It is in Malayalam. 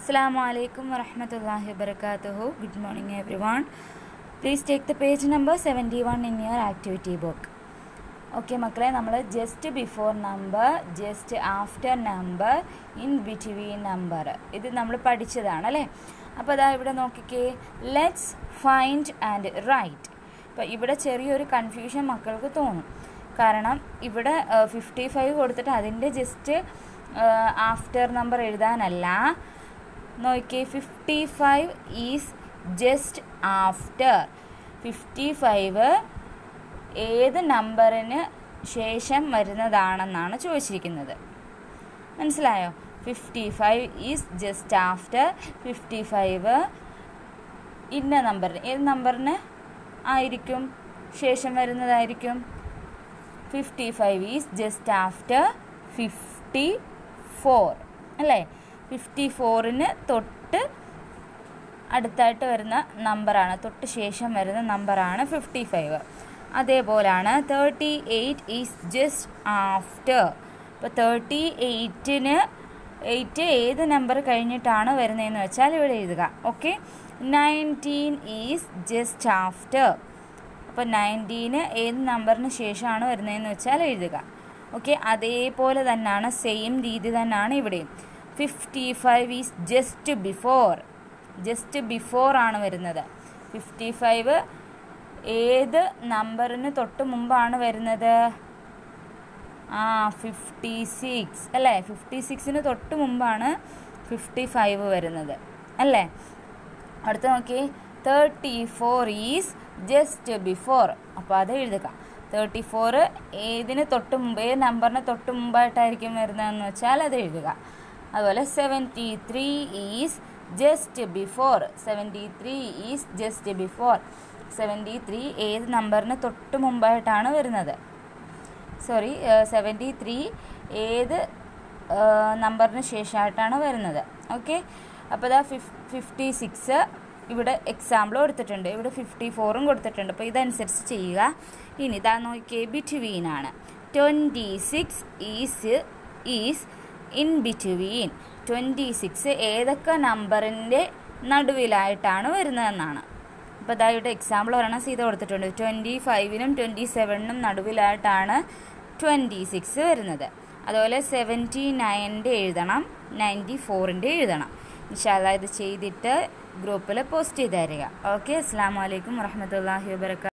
Assalamu alaikum wa rahmatullahi wa barakatuhu. Good morning everyone. Please take the page number 71 in your activity book. Okay മക്കളെ നമ്മൾ just before number just after number in between number ഇത് നമ്മൾ പഠിച്ചതാണ് അല്ലേ അപ്പോൾ അതാ ഇവിടെ നോക്കിക്കേ ലെറ്റ്സ് ഫൈൻഡ് ആൻഡ് റൈറ്റ് അപ്പോൾ ഇവിടെ ചെറിയൊരു കൺഫ്യൂഷൻ മക്കൾക്ക് തോന്നും കാരണം ഇവിടെ ഫിഫ്റ്റി ഫൈവ് കൊടുത്തിട്ട് അതിൻ്റെ ജസ്റ്റ് ആഫ്റ്റർ നമ്പർ എഴുതാനല്ല നോക്കിയേ fifty five is just after fifty five ഏത് നമ്പറിന് ശേഷം വരുന്നതാണെന്നാണ് ചോദിച്ചിരിക്കുന്നത് മനസ്സിലായോ fifty five is just after fifty five ഇന്ന നമ്പറിന് ഏത് നമ്പറിന് ആയിരിക്കും ശേഷം വരുന്നതായിരിക്കും fifty five is just after fifty four അല്ലേ ഫിഫ്റ്റി ഫോറിന് തൊട്ട് അടുത്തായിട്ട് വരുന്ന നമ്പറാണ് തൊട്ട് ശേഷം വരുന്ന നമ്പറാണ് ഫിഫ്റ്റി ഫൈവ് അതേപോലാണ് thirty eight is just after ഇപ്പോൾ തേർട്ടി എയ്റ്റിന് എയ്റ്റ് ഏത് നമ്പർ കഴിഞ്ഞിട്ടാണ് വരുന്നതെന്ന് വെച്ചാൽ ഇവിടെ എഴുതുക okay nineteen is just after അപ്പോൾ നയൻറ്റീന് ഏത് നമ്പറിന് ശേഷമാണ് വരുന്നതെന്ന് വെച്ചാൽ എഴുതുക ഓക്കെ അതേപോലെ തന്നെയാണ് സെയിം രീതി തന്നെയാണ് ഇവിടെയും fifty five is just before just before ആണ് വരുന്നത് ഫിഫ്റ്റി ഫൈവ് ഏത് നമ്പറിന് തൊട്ട് മുമ്പാണ് വരുന്നത് ആ ഫിഫ്റ്റി സിക്സ് അല്ലേ ഫിഫ്റ്റി സിക്സിന് തൊട്ട് മുമ്പാണ് ഫിഫ്റ്റി ഫൈവ് വരുന്നത് അല്ലേ അടുത്ത നോക്കി thirty four is just before അപ്പോൾ അത് എഴുതുക തേർട്ടി ഫോർ ഏതിന് തൊട്ട് മുമ്പ് ഏത് നമ്പറിന് തൊട്ട് മുമ്പായിട്ടായിരിക്കും വരുന്നതെന്ന് വെച്ചാൽ അത് എഴുതുക അതുപോലെ seventy three is just before seventy three is just before seventy three ഏത് നമ്പറിന് തൊട്ട് മുമ്പായിട്ടാണ് വരുന്നത് സോറി സെവൻറ്റി ത്രീ ഏത് നമ്പറിന് ശേഷമായിട്ടാണ് വരുന്നത് ഓക്കെ അപ്പോൾ ഇതാ ഫിഫ് ഫിഫ്റ്റി സിക്സ് ഇവിടെ എക്സാമ്പിൾ കൊടുത്തിട്ടുണ്ട് ഇവിടെ ഫിഫ്റ്റി ഫോറും കൊടുത്തിട്ടുണ്ട് അപ്പോൾ ഇതനുസരിച്ച് ചെയ്യുക ഇനി ഇതാ നോക്കിയേ ബിറ്റ്വീൻ ആണ് twenty six is is in between twenty six ഏതൊക്കെ നമ്പറിൻ്റെ നടുവിലായിട്ടാണ് വരുന്നതെന്നാണ് അപ്പോൾ ഇതാ ഇവിടെ എക്സാമ്പിൾ ഒരെണ്ണം ചെയ്ത് കൊടുത്തിട്ടുണ്ട് ട്വൻറ്റി ഫൈവിനും ട്വൻറ്റി സെവനിനും നടുവിലായിട്ടാണ് ട്വൻറ്റി സിക്സ് വരുന്നത് അതുപോലെ സെവൻറ്റി നയൻ്റെ എഴുതണം നയൻറ്റി ഫോറിൻ്റെ എഴുതണം ഇൻഷാല്ല ഇത് ചെയ്തിട്ട് ഗ്രൂപ്പിൽ പോസ്റ്റ് ചെയ്ത് തരിക ഓക്കെ അസ്സാം വലൈക്കും വറഹമത്തല്ലാഹി വാബർക്കാത്തു